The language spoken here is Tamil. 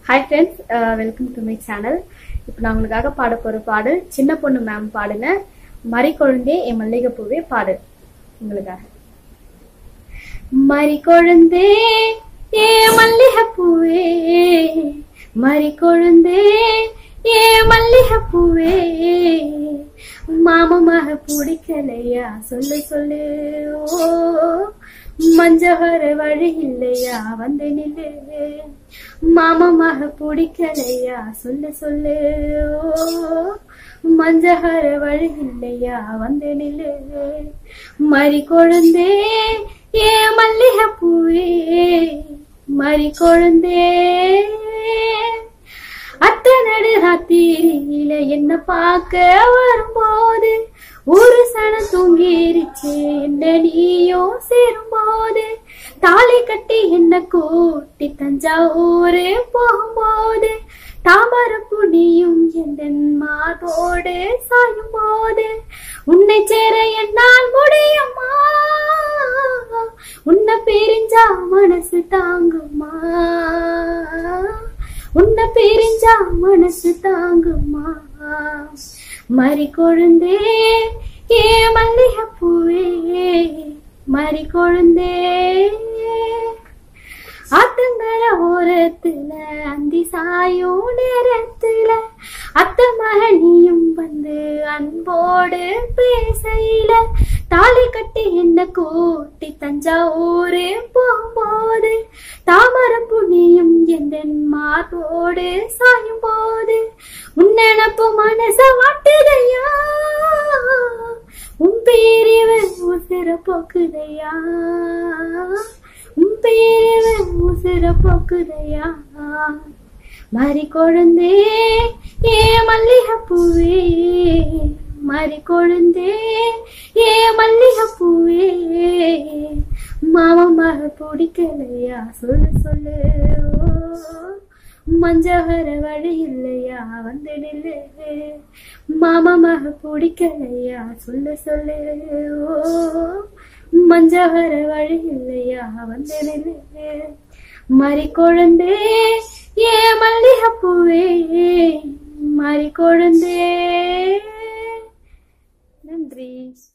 hi friends welcome to my channel இப்போ நான் உங்களுக்காக பாட போகிற பாடல் சின்ன பொண்ணு மேம் பாடுன மறி கொழுந்தே என் மல்லிகைப்பூவே பாடு உங்களுக்காக மறி கொழுந்தே ஏ மல்லிகைப்பூவே மறி கொழுந்தே ஏ மல்லிகைப்பூவே மாமமாக பிடிக்கலையா சொல்லு சொல்லு ஓ மஞ்சவர வழி இல்லையா வந்து நில்லு மாமமாக பிடிக்கலையா சொல்லு சொல்லு ஓ மஞ்சகர வழி இல்லையா வந்து நில்லு மறி கொழுந்தே ஏ மல்லிகை பூவே மறி கொழுந்தே அத்த நடு ராத்திரியில என்ன பார்க்க வரும்போது ஒரு சனம் தூங்கிருச்சு என்ன நீயோ சேரும்போது தாலி கட்டி என்ன கூட்டி தஞ்சாவூரு போகும்போது தாமர புனியும் எந்த மாதோடு சாயும் போது உன்னை சேர என்னால் முடியுமா உன்னை பிரிஞ்சா மனசு தாங்குமா உன்னை பிரிஞ்சா மனசு தாங்குமா மறி கொழுந்தே ஏ மல்லிகை பூவே மறி கொழுந்தே ஆத்தங்கர ஓரத்துல அந்தி சாயும் நேரத்துல அத்த மகனியும் வந்து அன்போடு பேசையில தாலி கட்டி என்ன கூட்டி தஞ்சாவூரு போகும்போது தாமரம் புனியும் எந்த மாதோடு சாயும் போது உன்னெனப்பு மனச வாட்டுதையா உன் பேரிவ உசிர போக்குதையா உன் பேரிவ உசிர போக்குதையா மறி கொழுந்தே ஏ மல்லிகை பூவே மறி கொழுந்தே ஏ மல்லிகை பூவே மாமமாக பிடிக்கலையா சொல்லு சொல்லு ஓ, மஞ்சகர வழி இல்லையா வந்து நில்லு மாமமாக பிடிக்கலையா சொல்லு சொல்லு ஓ மஞ்சகர வழி இல்லையா வந்து நில்லு மறி கொழுந்தே ஏ மல்லிகை பூவே மறி கொழுந்தே நன்றி